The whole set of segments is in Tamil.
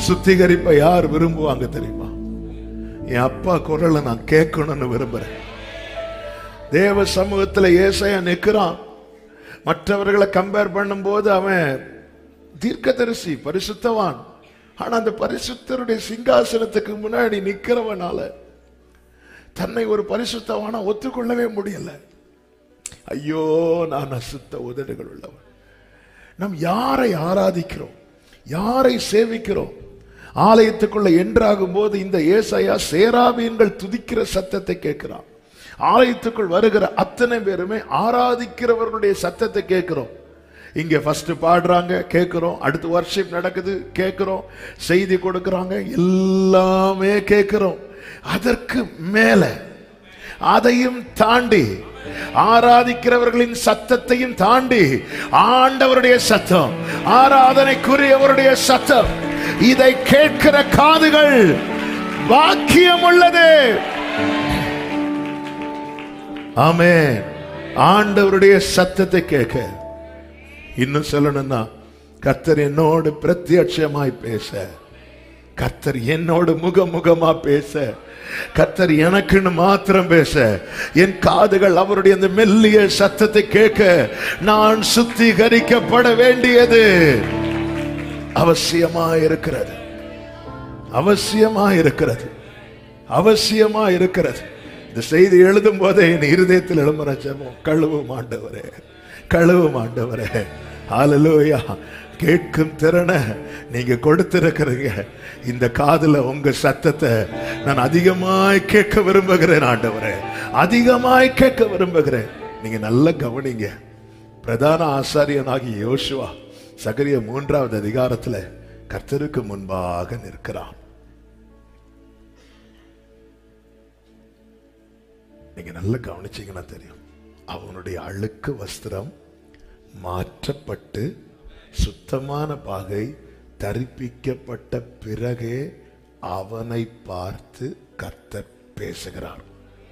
சுத்திகரிப்பை யார் விரும்புவாங்க தெரியுமா என் அப்பா குரலை நான் கேட்கணும்னு விரும்புறேன் தேவ சமூகத்துல ஏசையா நிக்கிறான் மற்றவர்களை கம்பேர் பண்ணும்போது அவன் தீர்க்கதரிசி பரிசுத்தவான் ஆனா அந்த பரிசுத்தருடைய சிங்காசனத்துக்கு முன்னாடி நிக்கிறவனால தன்னை ஒரு பரிசுத்தவானா ஒத்துக்கொள்ளவே முடியல ஐயோ நான் அசுத்த உதடுகள் உள்ளவன் நாம் யாரை ஆராதிக்கிறோம் யாரை சேவிக்கிறோம் ஆலயத்துக்குள்ள என்றாகும் போது இந்த ஏசாயா சேராபீன்கள் துதிக்கிற சத்தத்தை கேட்கிறான் ஆலயத்துக்குள் வருகிற அத்தனை பேருமே ஆராதிக்கிறவர்களுடைய சத்தத்தை கேட்கிறோம் இங்க ஃபர்ஸ்ட் பாடுறாங்க கேட்கிறோம் அடுத்து வர்ஷிப் நடக்குது கேட்கிறோம் செய்தி கொடுக்கறாங்க எல்லாமே கேட்கிறோம் அதற்கு மேல அதையும் தாண்டி ஆராதிக்கிறவர்களின் சத்தத்தையும் தாண்டி ஆண்டவருடைய சத்தம் ஆராதனைக்குரியவருடைய சத்தம் இதை கேட்கிற காதுகள் பாக்கியம் உள்ளது ஆமே ஆண்டவருடைய சத்தத்தை கேட்க இன்னும் சொல்லணும்னா கர்த்தர் என்னோடு பிரத்யட்சமாய் பேச கர்த்தர் என்னோடு முகமுகமா பேச கர்த்தர் எனக்குன்னு மாத்திரம் பேச என் காதுகள் அவருடைய அந்த மெல்லிய சத்தத்தை கேட்க நான் சுத்திகரிக்கப்பட வேண்டியது அவசியமா இருக்கிறது அவசியமா இருக்கிறது அவசியமா இருக்கிறது இந்த செய்தி எழுதும் போதே என் இருதயத்தில் எழும்புற ஜெபம் கழுவும் ஆண்டவரே கழுவும் ஆண்டவரே ஹalleluya கேட்கும் திறனை நீங்க கொடுத்திருக்கிறீங்க இந்த காதுல உங்க சத்தத்தை நான் அதிகமாய் கேட்க விரும்புகிறேன் ஆண்டவரே அதிகமாய் கேட்க விரும்புகிறேன் நீங்க நல்லா கவனிங்க பிரதான ஆசாரியனாகிய யோசுவா சகரிய மூன்றாவது அதிகாரத்துல கர்த்தருக்கு முன்பாக நிற்கிறான் நீங்க நல்லா கவனிச்சீங்கன்னா தெரியும் அவனுடைய அழுக்கு வஸ்திரம் மாற்றப்பட்டு சுத்தமான பாகை தரிப்பிக்கப்பட்ட பிறகே அவனை பார்த்து கர்த்தர் பேசுகிறார்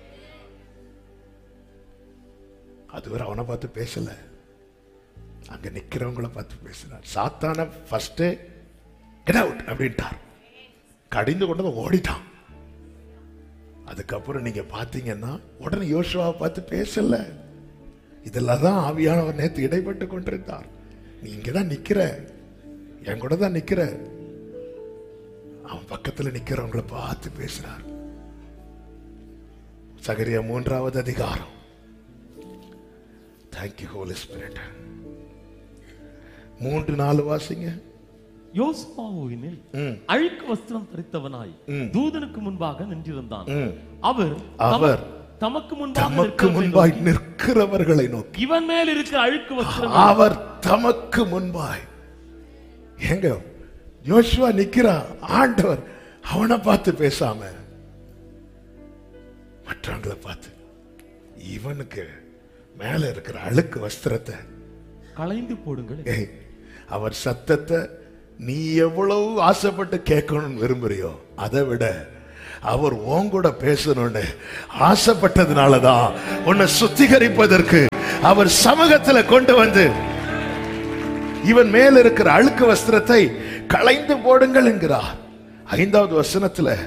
அதுவரை அவனை பார்த்து பேசல அங்க நிக்கிறவங்கள பார்த்து பேசுறார் சாத்தான ஃபர்ஸ்ட் கெட் அவுட் அப்படின்ட்டார் கடிந்து கொண்டு வந்து ஓடிட்டான் அதுக்கப்புறம் நீங்க பாத்தீங்கன்னா உடனே யோசுவாவை பார்த்து பேசல இதெல்லாம் தான் ஆவியானவர் நேத்து இடைப்பட்டு கொண்டிருந்தார் நீ இங்கதான் நிக்கிற என் கூட தான் நிக்கிற அவன் பக்கத்துல நிக்கிறவங்கள பார்த்து பேசுறார் சகரியா மூன்றாவது அதிகாரம் தேங்க்யூ ஹோலி ஸ்பிரிட் மூன்று நாலு வாசிங்க யோசுவாவினில் ம். அழுக்கு வஸ்திரம் தரித்தவனாய் தூதனுக்கு முன்பாக நின்றிருந்தான் ம். அவர் அவர் தம- தமக்கு முன்பாக தமக்கு நிற்கிறவரை முன்பாய் நோக்கி, நிற்கிறவர்களை நோக்கி இவன் மேல் இருக்கிற அழுக்கு வஸ்திரம் அவர் தமக்கு முன்பாய் எங்க யோசுவா நிக்கிறான் ஆண்டவர் அவனை பார்த்து பேசாம மற்றவங்களை பார்த்து இவனுக்கு மேல இருக்கிற அழுக்கு வஸ்திரத்தை களைந்து போடுங்கள் ஏய், அவர் சத்தத்தை நீ எவ்வளவு ஆசைப்பட்டு கேட்கணும்னு விரும்புறியோ அதை விட அவர் உன் கூட பேசணும்னு ஆசைப்பட்டதுனாலதான் உன்னை சுத்திகரிப்பதற்கு அவர் சமூகத்துல கொண்டு வந்து இவன் மேல் இருக்கிற அழுக்கு வஸ்திரத்தை களைந்து போடுங்கள் என்கிறார் ஐந்தாவது வசனத்துல